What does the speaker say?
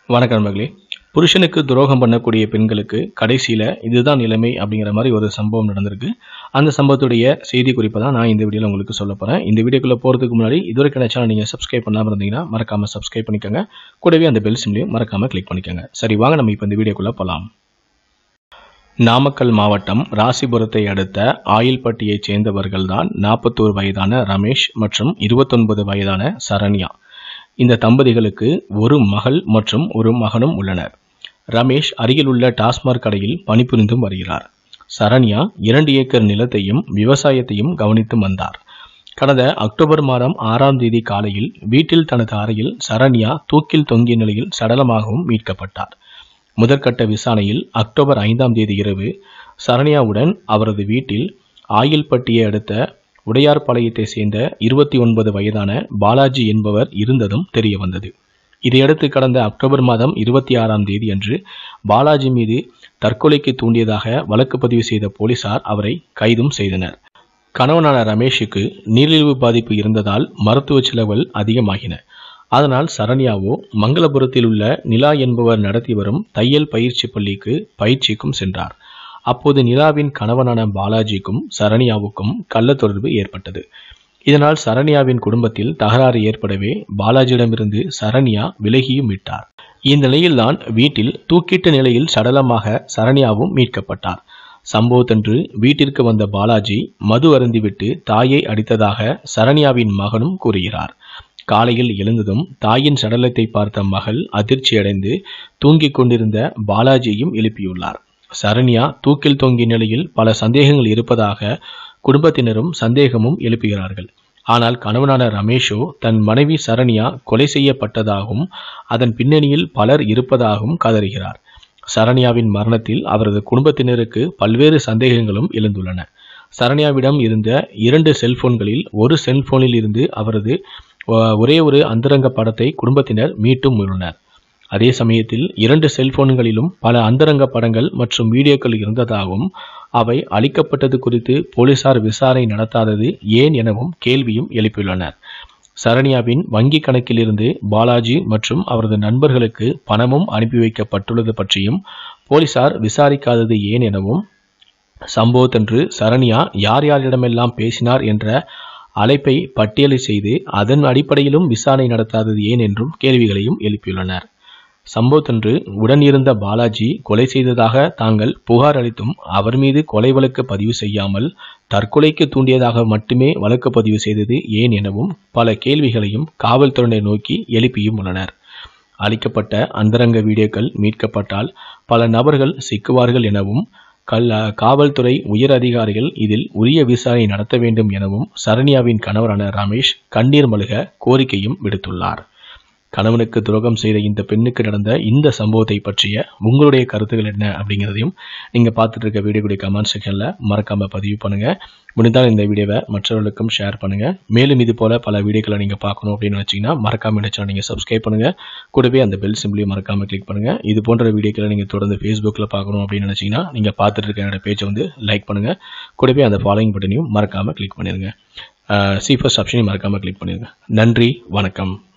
வணக்கம் மகளே புருஷனுக்கு துரோகம் பண்ணக்கூடிய பெண்களுக்கு கடைசியில் இதுதான் நிலைமை அப்படிங்கிற மாதிரி ஒரு சம்பவம் நடந்திருக்கு அந்த சம்பவத்துடைய செய்தி குறிப்பை தான் நான் இந்த வீடியோவில் உங்களுக்கு சொல்ல போகிறேன் இந்த வீடியோக்குள்ளே போகிறதுக்கு முன்னாடி இதுவரைக்கும் சேனல் நீங்கள் சப்ஸ்கிரைப் பண்ணாமல் இருந்தீங்கன்னா மறக்காமல் சப்ஸ்கிரைப் பண்ணிக்கோங்க கூடவே அந்த பெல் சிம்லையும் மறக்காமல் கிளிக் பண்ணிக்கோங்க சரி வாங்க நம்ம இப்போ இந்த வீடியோக்குள்ளே போகலாம் நாமக்கல் மாவட்டம் ராசிபுரத்தை அடுத்த ஆயில்பட்டியைச் சேர்ந்தவர்கள்தான் நாற்பத்தோரு வயதான ரமேஷ் மற்றும் இருபத்தொன்பது வயதான சரண்யா இந்த தம்பதிகளுக்கு ஒரு மகள் மற்றும் ஒரு மகனும் உள்ளனர் ரமேஷ் அருகிலுள்ள டாஸ்மாக் கடையில் பணிபுரிந்தும் வருகிறார் சரண்யா இரண்டு ஏக்கர் நிலத்தையும் விவசாயத்தையும் கவனித்து வந்தார் கடந்த அக்டோபர் மாதம் ஆறாம் தேதி காலையில் வீட்டில் தனது அறையில் சரண்யா தூக்கில் தொங்கிய நிலையில் சடலமாகவும் மீட்கப்பட்டார் முதற்கட்ட விசாரணையில் அக்டோபர் ஐந்தாம் தேதி இரவு சரண்யாவுடன் அவரது வீட்டில் ஆயில்பட்டியை அடுத்த உடையார்பாளையத்தை சேர்ந்த இருபத்தி ஒன்பது வயதான பாலாஜி என்பவர் இருந்ததும் தெரிய வந்தது இதையடுத்து கடந்த அக்டோபர் மாதம் இருபத்தி ஆறாம் தேதி அன்று பாலாஜி மீது தற்கொலைக்கு தூண்டியதாக வழக்கு பதிவு செய்த போலீசார் அவரை கைதும் செய்தனர் கணவனான ரமேஷுக்கு நீரிழிவு பாதிப்பு இருந்ததால் மருத்துவ செலவுகள் அதிகமாகின அதனால் சரண்யாவோ மங்களபுரத்தில் உள்ள நிலா என்பவர் நடத்தி வரும் தையல் பயிற்சி பள்ளிக்கு பயிற்சிக்கும் சென்றார் அப்போது நிலாவின் கணவனான பாலாஜிக்கும் சரண்யாவுக்கும் கள்ள தொடர்பு ஏற்பட்டது இதனால் சரண்யாவின் குடும்பத்தில் தகராறு ஏற்படவே பாலாஜியிடமிருந்து சரண்யா விலகியும் விட்டார் இந்நிலையில்தான் வீட்டில் தூக்கிட்ட நிலையில் சடலமாக சரண்யாவும் மீட்கப்பட்டார் சம்பவத்தன்று வீட்டிற்கு வந்த பாலாஜி மது அருந்திவிட்டு தாயை அடித்ததாக சரண்யாவின் மகனும் கூறுகிறார் காலையில் எழுந்ததும் தாயின் சடலத்தை பார்த்த மகள் அதிர்ச்சியடைந்து தூங்கிக் கொண்டிருந்த பாலாஜியையும் எழுப்பியுள்ளார் சரண்யா தூக்கில் தொங்கிய நிலையில் பல சந்தேகங்கள் இருப்பதாக குடும்பத்தினரும் சந்தேகமும் எழுப்புகிறார்கள் ஆனால் கணவனான ரமேஷோ தன் மனைவி சரண்யா கொலை செய்யப்பட்டதாகவும் அதன் பின்னணியில் பலர் இருப்பதாகவும் கதறுகிறார் சரண்யாவின் மரணத்தில் அவரது குடும்பத்தினருக்கு பல்வேறு சந்தேகங்களும் எழுந்துள்ளன சரண்யாவிடம் இருந்த இரண்டு செல்போன்களில் ஒரு செல்போனில் இருந்து அவரது ஒரே ஒரு அந்தரங்க படத்தை குடும்பத்தினர் மீட்டும் உள்ளனர் அதே சமயத்தில் இரண்டு செல்போன்களிலும் பல அந்தரங்க படங்கள் மற்றும் வீடியோக்கள் இருந்ததாகவும் அவை அளிக்கப்பட்டது குறித்து போலீசார் விசாரணை நடத்தாதது ஏன் எனவும் கேள்வியும் எழுப்பியுள்ளனர் சரண்யாவின் வங்கி கணக்கிலிருந்து பாலாஜி மற்றும் அவரது நண்பர்களுக்கு பணமும் அனுப்பி வைக்கப்பட்டுள்ளது பற்றியும் போலீசார் விசாரிக்காதது ஏன் எனவும் சம்பவத்தன்று சரண்யா யார் யாரிடமெல்லாம் பேசினார் என்ற அழைப்பை பட்டியலை செய்து அதன் அடிப்படையிலும் விசாரணை நடத்தாதது ஏன் என்றும் கேள்விகளையும் எழுப்பியுள்ளனர் சம்பவத்தன்று உடன் இருந்த பாலாஜி கொலை செய்ததாக தாங்கள் புகார் அளித்தும் அவர் மீது கொலை வழக்கு பதிவு செய்யாமல் தற்கொலைக்கு தூண்டியதாக மட்டுமே வழக்கு பதிவு செய்தது ஏன் எனவும் பல கேள்விகளையும் காவல்துறையினை நோக்கி எழுப்பியும் உள்ளனர் அளிக்கப்பட்ட அந்தரங்க வீடியோக்கள் மீட்கப்பட்டால் பல நபர்கள் சிக்குவார்கள் எனவும் கல் காவல்துறை உயர் அதிகாரிகள் இதில் உரிய விசாரணை நடத்த வேண்டும் எனவும் சரண்யாவின் கணவரான ரமேஷ் கண்ணீர் மல்க கோரிக்கையும் விடுத்துள்ளார் கணவனுக்கு துரோகம் செய்த இந்த பெண்ணுக்கு நடந்த இந்த சம்பவத்தை பற்றிய உங்களுடைய கருத்துக்கள் என்ன அப்படிங்கிறதையும் நீங்கள் பார்த்துட்டு இருக்க வீடியோடைய கமெண்ட் செக்ஷனில் மறக்காமல் பதிவு பண்ணுங்கள் முடிந்தால் இந்த வீடியோவை மற்றவர்களுக்கும் ஷேர் பண்ணுங்கள் மேலும் இது போல் பல வீடியோக்களை நீங்கள் பார்க்கணும் அப்படின்னு வச்சிங்கன்னா மறக்காமல் இந்த சேனல் நீங்கள் சப்ஸ்கிரைப் பண்ணுங்கள் கூடவே அந்த பெல் சிம்பிளையும் மறக்காமல் கிளிக் பண்ணுங்கள் இது போன்ற வீடியோக்களை நீங்கள் தொடர்ந்து ஃபேஸ்புக்கில் பார்க்கணும் அப்படின்னு நினச்சிங்கன்னா நீங்கள் பார்த்துட்டு இருக்க என்னோட பேஜை வந்து லைக் பண்ணுங்கள் கூடவே அந்த ஃபாலோயிங் பட்டனையும் மறக்காமல் கிளிக் பண்ணிடுங்க சி ஃபர்ஸ்ட் ஆப்ஷனையும் மறக்காமல் கிளிக் பண்ணிடுங்க நன்றி வணக்கம்